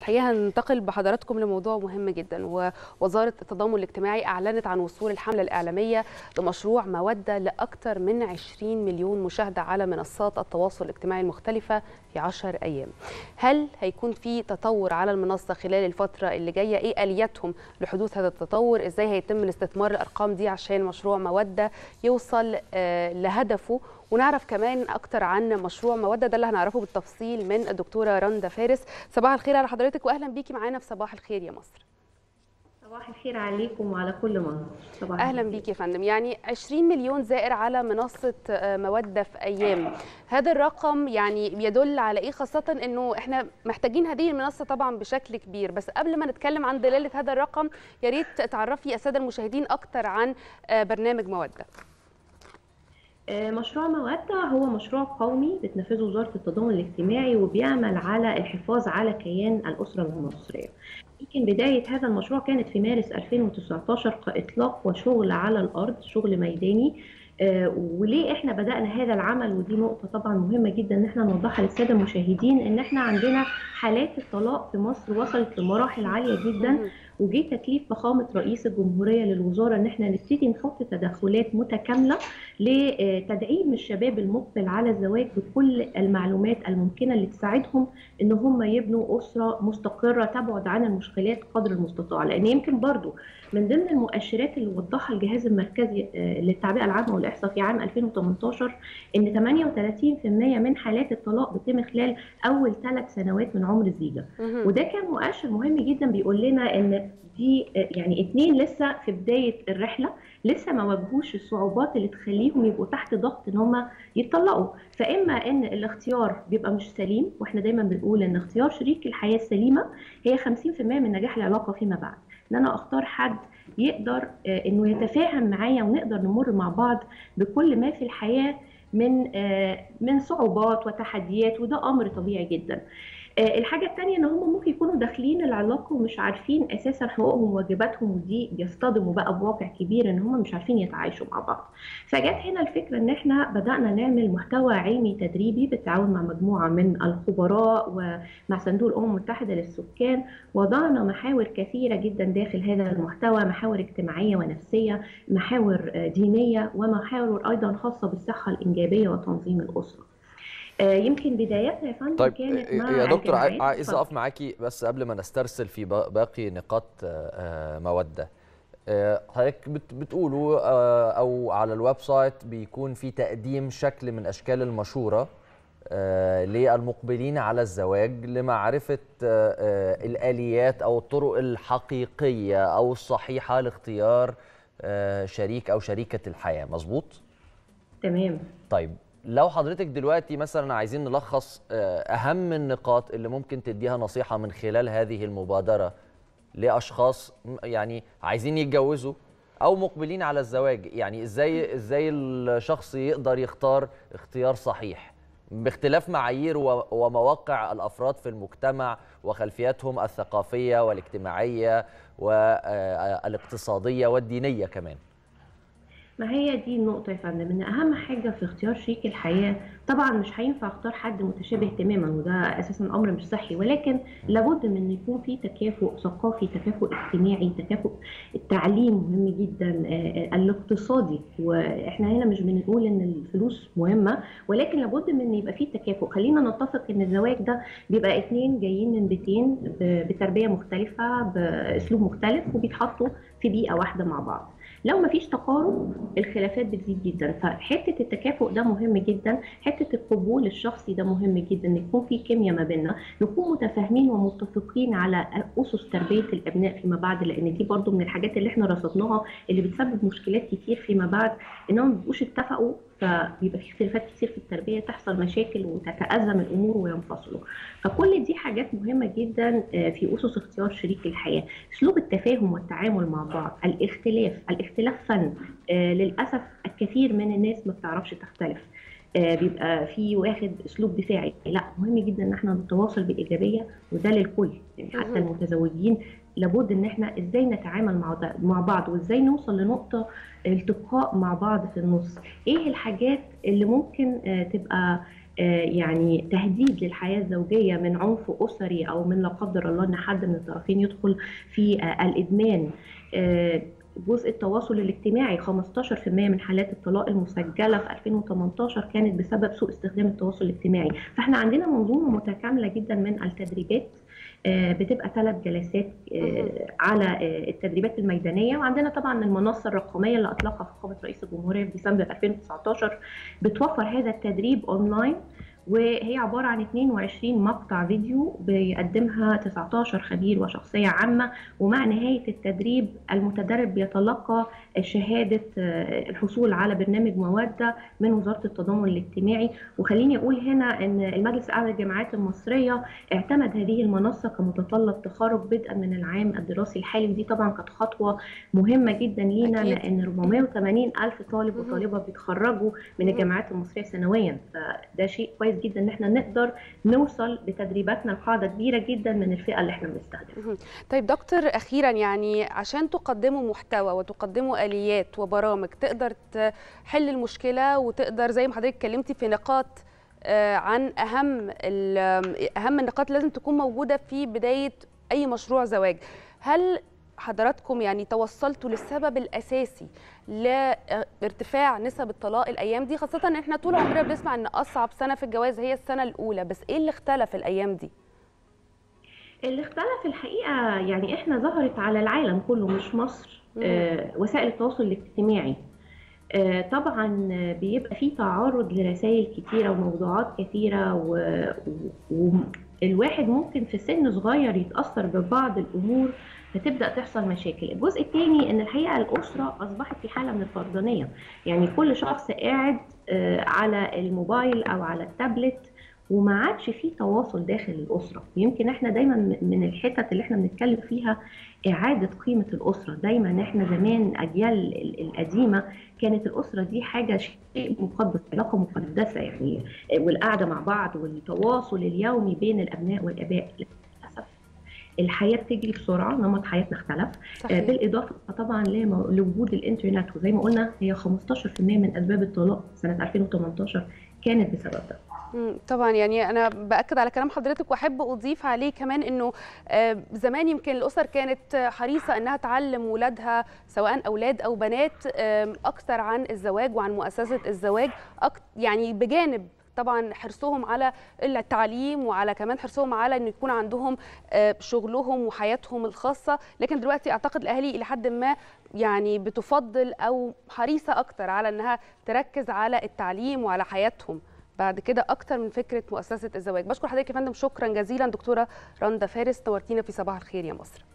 الحقيقه هننتقل بحضراتكم لموضوع مهم جدا ووزاره التضامن الاجتماعي اعلنت عن وصول الحمله الاعلاميه لمشروع موده لاكثر من 20 مليون مشاهده على منصات التواصل الاجتماعي المختلفه في 10 ايام. هل هيكون في تطور على المنصه خلال الفتره اللي جايه؟ ايه الياتهم لحدوث هذا التطور؟ ازاي هيتم الاستثمار الارقام دي عشان مشروع موده يوصل لهدفه؟ ونعرف كمان اكتر عن مشروع موده ده اللي هنعرفه بالتفصيل من الدكتوره رندا فارس صباح الخير على حضرتك واهلا بيكي معانا في صباح الخير يا مصر صباح الخير عليكم وعلى كل مصر صباح اهلا بيكي يا فندم يعني 20 مليون زائر على منصه موده في ايام هذا الرقم يعني يدل على ايه خاصه انه احنا محتاجين هذه المنصه طبعا بشكل كبير بس قبل ما نتكلم عن دلاله هذا الرقم يا ريت تعرفي الساده المشاهدين اكتر عن برنامج موده مشروع مودة هو مشروع قومي بتنفذه وزارة التضامن الاجتماعي وبيعمل على الحفاظ على كيان الأسرة المصرية. يمكن بداية هذا المشروع كانت في مارس 2019 كإطلاق وشغل على الأرض شغل ميداني آه وليه احنا بدانا هذا العمل ودي نقطه طبعا مهمه جدا ان احنا نوضحها للساده المشاهدين ان احنا عندنا حالات الطلاق في مصر وصلت لمراحل عاليه جدا وجه تكليف فخامه رئيس الجمهوريه للوزاره ان احنا نبتدي نحط تدخلات متكامله لتدعيم الشباب المقبل على الزواج بكل المعلومات الممكنه اللي تساعدهم ان هم يبنوا اسره مستقره تبعد عن المشكلات قدر المستطاع لان يمكن برضو من ضمن المؤشرات اللي وضحها الجهاز المركزي للتعبئه العامه والاحصاء في عام 2018 ان 38% من حالات الطلاق بتتم خلال اول ثلاث سنوات من عمر الزيجه وده كان مؤشر مهم جدا بيقول لنا ان دي يعني اتنين لسه في بدايه الرحله لسه ما واجهوش الصعوبات اللي تخليهم يبقوا تحت ضغط ان هم يتطلقوا فاما ان الاختيار بيبقى مش سليم واحنا دايما بنقول ان اختيار شريك الحياه السليمه هي 50% من نجاح العلاقه فيما بعد ان انا اختار حد يقدر انه يتفاهم معايا ونقدر نمر مع بعض بكل ما في الحياه من من صعوبات وتحديات وده امر طبيعي جدا الحاجه الثانيه ان هم ممكن يكونوا داخلين العلاقه ومش عارفين اساسا حقوقهم وواجباتهم ودي بيصطدموا بقى بواقع كبير ان هم مش عارفين يتعايشوا مع بعض فجت هنا الفكره ان احنا بدانا نعمل محتوى علمي تدريبي بالتعاون مع مجموعه من الخبراء ومع صندوق الامم المتحده للسكان وضعنا محاور كثيره جدا داخل هذا المحتوى محاور اجتماعيه ونفسيه محاور دينيه ومحاور ايضا خاصه بالصحه الانجابيه وتنظيم الاسره يمكن بدايتها يا فندم طيب كانت مع يا دكتور عايز اقف معاكي بس قبل ما نسترسل في باقي نقاط موده حضرتك بتقولوا او على الويب سايت بيكون في تقديم شكل من اشكال المشوره للمقبلين على الزواج لمعرفه الاليات او الطرق الحقيقيه او الصحيحه لاختيار شريك او شريكه الحياه مظبوط تمام طيب لو حضرتك دلوقتي مثلا عايزين نلخص اهم النقاط اللي ممكن تديها نصيحه من خلال هذه المبادره لاشخاص يعني عايزين يتجوزوا او مقبلين على الزواج يعني ازاي ازاي الشخص يقدر يختار اختيار صحيح باختلاف معايير ومواقع الافراد في المجتمع وخلفياتهم الثقافيه والاجتماعيه والاقتصاديه والدينيه كمان ما هي دي النقطة يا فندم إن أهم حاجة في اختيار شريك الحياة طبعا مش هينفع اختار حد متشابه تماما وده أساسا أمر مش صحي ولكن لابد من إن يكون في تكافؤ ثقافي تكافؤ اجتماعي تكافؤ التعليم مهم جدا الاقتصادي وإحنا هنا مش بنقول إن الفلوس مهمة ولكن لابد من إن يبقى في تكافؤ خلينا نتفق إن الزواج ده بيبقى اتنين جايين من بيتين بتربية مختلفة بأسلوب مختلف وبيتحطوا في بيئة واحدة مع بعض لو ما فيش تقارب الخلافات بتزيد جدا فحته التكافؤ ده مهم جدا حته القبول الشخصي ده مهم جدا ان يكون في كيمياء ما بيننا نكون متفاهمين ومتفقين على اسس تربيه الابناء فيما بعد لان دي برضو من الحاجات اللي احنا رصدناها اللي بتسبب مشكلات كتير فيما بعد انهم ما بيبقوش اتفقوا فبيبقى في اختلافات كتير في التربيه تحصل مشاكل وتتازم الامور وينفصلوا فكل دي حاجات مهمه جدا في اسس اختيار شريك الحياه اسلوب التفاهم والتعامل مع بعض الاختلاف الاختلاف فن للاسف الكثير من الناس ما بتعرفش تختلف بيبقى في واخد اسلوب دفاعي لا مهم جدا ان احنا نتواصل بالايجابيه وده للكل يعني حتى المتزوجين لابد ان احنا ازاي نتعامل مع مع بعض وازاي نوصل لنقطه التقاء مع بعض في النص ايه الحاجات اللي ممكن تبقى يعني تهديد للحياه الزوجيه من عنف اسري او من لا قدر الله ان حد من الطرفين يدخل في الادمان جزء التواصل الاجتماعي 15% من حالات الطلاق المسجله في 2018 كانت بسبب سوء استخدام التواصل الاجتماعي فاحنا عندنا منظومه متكامله جدا من التدريبات بتبقى ثلاث جلسات على التدريبات الميدانيه وعندنا طبعا المنصه الرقميه اللي اطلقها فخامه رئيس الجمهوريه في ديسمبر 2019 بتوفر هذا التدريب اونلاين وهي عبارة عن 22 مقطع فيديو بيقدمها 19 خبير وشخصية عامة ومع نهاية التدريب المتدرب بيتلقى شهادة الحصول على برنامج مودة من وزارة التضامن الاجتماعي وخليني أقول هنا أن المجلس الأعلى للجامعات المصرية اعتمد هذه المنصة كمتطلب تخرج بدءا من العام الدراسي الحالي ودي طبعا كانت خطوة مهمة جدا لينا أكيد. لأن 480 ألف طالب وطالبة بيتخرجوا من الجامعات المصرية سنويا فده شيء كويس كويس جدا ان احنا نقدر نوصل بتدريباتنا لقاعده كبيره جدا من الفئه اللي احنا بنستهدفها. طيب دكتور اخيرا يعني عشان تقدموا محتوى وتقدموا اليات وبرامج تقدر تحل المشكله وتقدر زي ما حضرتك اتكلمتي في نقاط عن اهم اهم النقاط لازم تكون موجوده في بدايه اي مشروع زواج. هل حضراتكم يعني توصلتوا للسبب الاساسي لارتفاع نسب الطلاق الايام دي خاصه ان احنا طول عمرنا بنسمع ان اصعب سنه في الجواز هي السنه الاولى بس ايه اللي اختلف الايام دي اللي اختلف الحقيقه يعني احنا ظهرت على العالم كله مش مصر آه وسائل التواصل الاجتماعي آه طبعا بيبقى في تعرض لرسائل كتيره وموضوعات كثيره و... و... الواحد ممكن في سن صغير يتاثر ببعض الامور فتبدا تحصل مشاكل الجزء الثاني ان الحقيقه الاسره اصبحت في حاله من الفردانيه يعني كل شخص قاعد على الموبايل او على التابلت وما عادش في تواصل داخل الاسره ويمكن احنا دايما من الحتت اللي احنا بنتكلم فيها اعاده قيمه الاسره دايما احنا زمان اجيال القديمه كانت الاسره دي حاجه شيء مقدس علاقه مقدسه يعني والقعده مع بعض والتواصل اليومي بين الابناء والاباء للاسف الحياه بتجري بسرعه نمط حياتنا اختلف صحيح. بالاضافه طبعا لوجود الانترنت وزي ما قلنا هي 15% من اسباب الطلاق سنه 2018 كانت بسبب ده طبعا يعني انا باكد على كلام حضرتك واحب اضيف عليه كمان انه زمان يمكن الاسر كانت حريصه انها تعلم ولادها سواء اولاد او بنات اكثر عن الزواج وعن مؤسسه الزواج يعني بجانب طبعا حرصهم على التعليم وعلى كمان حرصهم على ان يكون عندهم شغلهم وحياتهم الخاصه لكن دلوقتي اعتقد الاهالي الى حد ما يعني بتفضل او حريصه اكتر على انها تركز على التعليم وعلى حياتهم بعد كده اكتر من فكره مؤسسه الزواج بشكر حضرتك يا فندم شكرا جزيلا دكتوره رندا فارس نورتينا في صباح الخير يا مصر